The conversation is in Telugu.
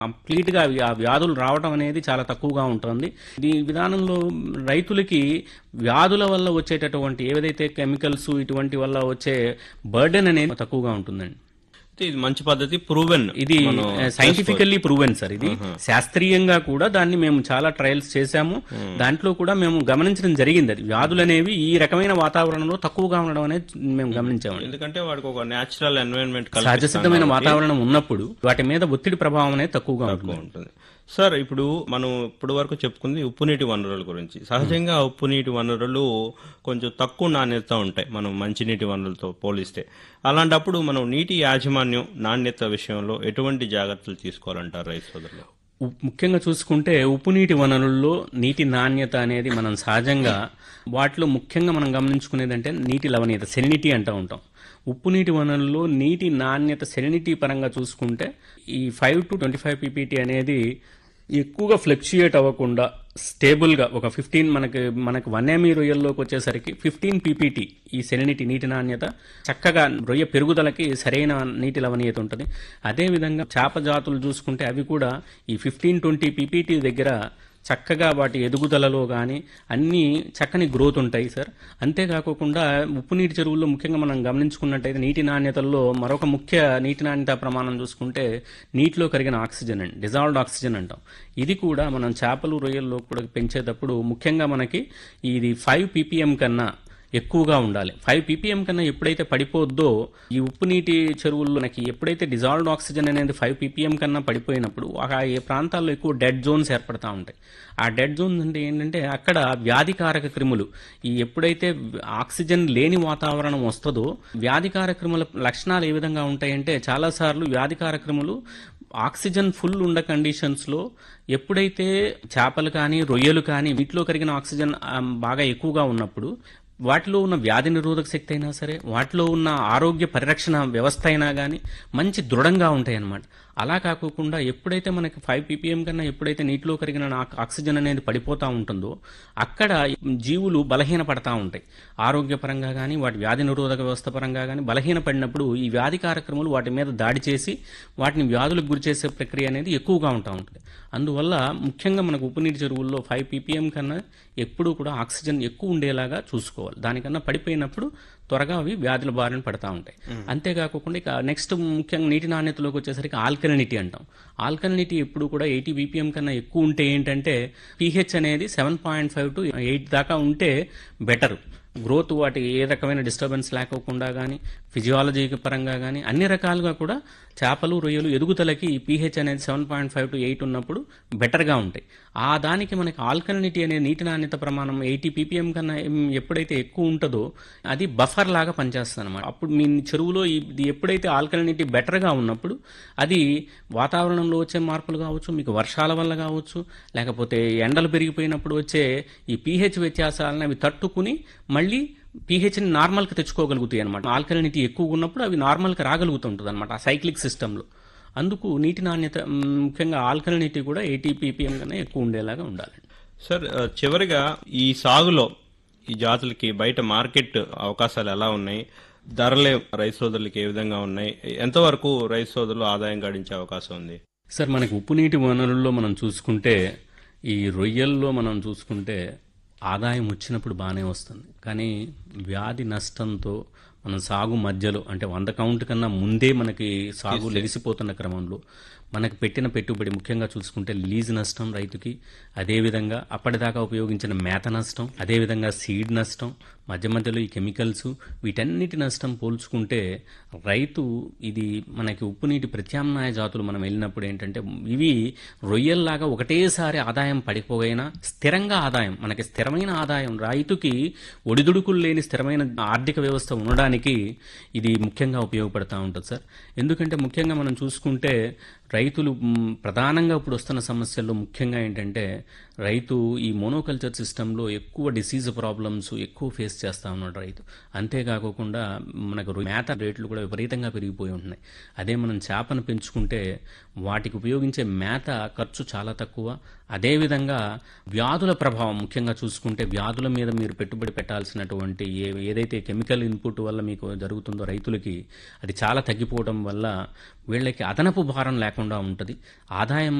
కంప్లీట్ గా అవి- ఆ వ్యాధులు రావడం అనేది చాలా తక్కువగా ఉంటుంది ఈ విధానంలో రైతులకి వ్యాధుల వల్ల వచ్చేటటువంటి ఏదైతే కెమికల్స్ ఇటువంటి వల్ల వచ్చే బర్డెన్ అనేది తక్కువగా ఉంటుందండి అయితే ఇది మంచి పద్ధతి ప్రూవెన్ ఇది సైంటిఫికల్లీ ప్రూవెన్ సార్ ఇది శాస్త్రీయంగా కూడా దాన్ని మేము చాలా ట్రయల్స్ చేశాము దాంట్లో కూడా మేము గమనించడం జరిగింది అది వ్యాధులు అనేవి ఈ రకమైన వాతావరణంలో తక్కువగా ఉండడం అనేది మేము గమనించామండి ఎందుకంటే వాడికి ఒక నేచురల్ ఎన్వైరన్మెంట్ సహజ సిద్ధమైన వాతావరణం ఉన్నప్పుడు వాటి మీద ఒత్తిడి ప్రభావం అనేది తక్కువగా ఉంటుంది ఉంటుంది సార్ ఇప్పుడు మనం ఇప్పటి వరకు చెప్పుకుంది ఉప్పు నీటి వనరుల గురించి సహజంగా ఉప్పు నీటి వనరులు కొంచెం తక్కువ నాణ్యత ఉంటాయి మనం మంచినీటి వనరులతో పోలిస్తే అలాంటప్పుడు మనం నీటి యాజమాన్యం నాణ్యత విషయంలో ఎటువంటి జాగ్రత్తలు తీసుకోవాలంటారు రైతు సోదరులు ఉ- ముఖ్యంగా చూసుకుంటే ఉప్పు నీటి వనరుల్లో నీటి నాణ్యత అనేది మనం సహజంగా వాటిలో ముఖ్యంగా మనం గమనించుకునేదంటే నీటి లవణీయత సెలినిటీ అంటూ ఉంటాం ఉప్పు నీటి వనరుల్లో నీటి నాణ్యత సెలినిటీ పరంగా చూసుకుంటే ఈ five to twenty five PPT అనేది ఎక్కువగా ఫ్లక్చుయేట్ అవ్వకుండా స్టేబుల్గా ఒక ఫిఫ్టీన్ మనకి మనకి వన్ ఎంఈ రొయ్యల్లోకి వచ్చేసరికి ఫిఫ్టీన్ పీపీటీ ఈ సెలినిటీ నీటి నాణ్యత చక్కగా రొయ్య పెరుగుదలకి సరైన నీటి లవణీయత ఉంటుంది అదేవిధంగా చేప జాతులు చూసుకుంటే అవి కూడా ఈ ఫిఫ్టీన్ ట్వంటీ పీపీటీ దగ్గర చక్కగా వాటి ఎదుగుదలలో కానీ అన్నీ చక్కని గ్రోత్ ఉంటాయి సార్ అంతేకాకుండా ఉప్పు నీటి చెరువుల్లో ముఖ్యంగా మనం గమనించుకున్నట్టయితే నీటి నాణ్యతల్లో మరొక ముఖ్య నీటి నాణ్యత ప్రమాణం చూసుకుంటే నీటిలో కరిగిన ఆక్సిజన్ అండి డిజాల్వ్డ్ ఆక్సిజన్ అంటాం ఇది కూడా మనం చేపలు రొయ్యల్లో కూడా పెంచేటప్పుడు ముఖ్యంగా మనకి ఇది ఫైవ్ పీపీఎం కన్నా ఎక్కువగా ఉండాలి ఫైవ్ పీపీఎం కన్నా ఎప్పుడైతే పడిపోద్దో ఈ ఉప్పు నీటి చెరువుల్లో మనకి ఎప్పుడైతే డిజాల్వ్డ్ ఆక్సిజన్ అనేది ఫైవ్ పీపీఎం కన్నా పడిపోయినప్పుడు ఆ ఏ ప్రాంతాల్లో ఎక్కువ డెడ్ జోన్స్ ఏర్పడతా ఉంటాయి ఆ డెడ్ జోన్స్ అంటే ఏంటంటే అక్కడ వ్యాధికారక క్రిములు ఈ ఎప్పుడైతే ఆక్సిజన్ లేని వాతావరణం వస్తుందో వ్యాధికారక క్రిముల లక్షణాలు ఏ విధంగా ఉంటాయంటే చాలాసార్లు వ్యాధికారక క్రిములు ఆక్సిజన్ ఫుల్ ఉండ కండిషన్స్ లో ఎప్పుడైతే చేపలు కానీ రొయ్యలు కానీ వీటిలో కరిగిన ఆక్సిజన్ ఆ, బాగా ఎక్కువగా ఉన్నప్పుడు వాటిలో ఉన్న వ్యాధి నిరోధక శక్తి అయినా సరే వాటిలో ఉన్న ఆరోగ్య పరిరక్షణ వ్యవస్థ అయినా కానీ మంచి దృఢంగా ఉంటాయి అన్నమాట అలా కాకోకుండా ఎప్పుడైతే మనకి ఫైవ్ పీపీఎం కన్నా ఎప్పుడైతే నీటిలో కరిగిన ఆ- ఆక్సిజన్ అనేది పడిపోతూ ఉంటుందో అక్కడ జీవులు బలహీన పడతా ఉంటాయి ఆరోగ్యపరంగా కానీ వాటి వ్యాధి నిరోధక వ్యవస్థ పరంగా కానీ బలహీన పడినప్పుడు ఈ వ్యాధి కార్యక్రమాలు వాటి మీద దాడి చేసి వాటిని వ్యాధులకు గురి చేసే ప్రక్రియ అనేది ఎక్కువగా ఉంటా ఉంటుంది అందువల్ల ముఖ్యంగా మనకు ఉప్పు నీటి చెరువుల్లో ఫైవ్ పీపీఎం కన్నా ఎప్పుడూ కూడా ఆక్సిజన్ ఎక్కువ ఉండేలాగా చూసుకోవాలి దానికన్నా పడిపోయినప్పుడు త్వరగా అవి వ్యాధుల బారిన పడతా ఉంటాయి అంతేకాకుండా ఇక నెక్స్ట్ ముఖ్యంగా నీటి నాణ్యతలోకి వచ్చేసరికి ఆల్కలినిటీ అంటాం ఆల్కలినిటీ ఎప్పుడు కూడా ఎయిటీ బీపీఎం కన్నా ఎక్కువ ఉంటే ఏంటంటే పీహెచ్ అనేది seven point five to eight దాకా ఉంటే బెటర్ గ్రోత్ వాటి ఏ రకమైన డిస్టర్బెన్స్ లేకోకుండా కానీ ఫిజియాలజీ పరంగా కానీ అన్ని రకాలుగా కూడా చేపలు రొయ్యలు ఎదుగుదలకి పీహెచ్ అనేది seven point five to eight ఉన్నప్పుడు బెటర్గా ఉంటాయి ఆ దానికి మనకి ఆల్కలినిటీ అనే నీటి నాణ్యత ప్రమాణం ఎయిటీ పీపీఎం కన్నా ఎం- ఎప్పుడైతే ఎక్కువ ఉంటుందో అది బఫర్ లాగా పనిచేస్తుంది అనమాట అప్పుడు మీ చెరువులో ఇది ఎప్పుడైతే ఆల్కలినిటీ బెటర్గా ఉన్నప్పుడు అది వాతావరణంలో వచ్చే మార్పులు కావచ్చు మీకు వర్షాల వల్ల కావచ్చు లేకపోతే ఎండలు పెరిగిపోయినప్పుడు వచ్చే ఈ పీహెచ్ వ్యత్యాసాలను అవి తట్టుకుని మళ్ళీ పీహెచ్ని నార్మల్కి తెచ్చుకోగలుగుతాయి అనమాట ఆల్కలినిటీ ఎక్కువ ఉన్నప్పుడు అవి నార్మల్కి రాగలుగుతుంటుంది అనమాట ఆ సైక్లిక్ సిస్టంలో అందుకు నీటి నాణ్యత మ్, ముఖ్యంగా ఆల్కలినిటీ కూడా ఎయిటీ పీపీఎం కన్నా ఎక్కువ ఉండేలాగా ఉండాలి సార్ ఆ, చివరిగా ఈ సాగులో ఈ జాతులకి బయట మార్కెట్ అవకాశాలు ఎలా ఉన్నాయి ధరలే రైతు సోదరులకి ఏ విధంగా ఉన్నాయి ఎంతవరకు రైతు సోదరులు ఆదాయం గడించే అవకాశం ఉంది సార్ మనకి ఉప్పు నీటి వనరుల్లో మనం చూసుకుంటే ఈ రొయ్యల్లో మనం చూసుకుంటే ఆదాయం వచ్చినప్పుడు బాగానే వస్తుంది కానీ వ్యాధి నష్టంతో మనం సాగు మధ్యలో అంటే వంద కౌంట్ కన్నా ముందే మనకి సాగు లెగిసిపోతున్న క్రమంలో మనకు పెట్టిన పెట్టుబడి ముఖ్యంగా చూసుకుంటే లీజ్ నష్టం రైతుకి అదేవిధంగా అప్పటిదాకా ఉపయోగించిన మేత నష్టం అదేవిధంగా సీడ్ నష్టం మధ్య మధ్యలో ఈ కెమికల్స్ వీటన్నిటి నష్టం పోల్చుకుంటే రైతు ఇది మనకి ఉప్పు నీటి ప్రత్యామ్నాయ జాతులు మనం వెళ్ళినప్పుడు ఏంటంటే ఇవి రొయ్యల్లాగా ఒకటేసారి ఆదాయం పడిపోయినా స్థిరంగా ఆదాయం మనకి స్థిరమైన ఆదాయం రైతుకి ఒడిదుడుకులు లేని స్థిరమైన ఆర్థిక వ్యవస్థ ఉండడానికి ఇది ముఖ్యంగా ఉపయోగపడతా ఉంటుంది సార్ ఎందుకంటే ముఖ్యంగా మనం చూసుకుంటే రైతులు మ్, ప్రధానంగా ఇప్పుడు వస్తున్న సమస్యల్లో ముఖ్యంగా ఏంటంటే రైతు ఈ మోనోకల్చర్ సిస్టంలో ఎక్కువ డిసీజ్ ప్రాబ్లమ్స్ ఎక్కువ ఫేస్ చేస్తా ఉన్నాడు రైతు అంతేకాకుండా మనకు రొయ్య- మేత రేట్లు కూడా విపరీతంగా పెరిగిపోయి ఉంటున్నాయి అదే మనం చేపను పెంచుకుంటే వాటికి ఉపయోగించే మేత ఖర్చు చాలా తక్కువ అదేవిధంగా వ్యాధుల ప్రభావం ముఖ్యంగా చూసుకుంటే వ్యాధుల మీద మీరు పెట్టుబడి పెట్టాల్సినటువంటి ఏ ఏదైతే కెమికల్ ఇన్పుట్ వల్ల మీకు జరుగుతుందో రైతులకి అది చాలా తగ్గిపోవడం వల్ల వీళ్ళకి అదనపు భారం లేకుండా లేకుండా ఉంటుంది ఆదాయం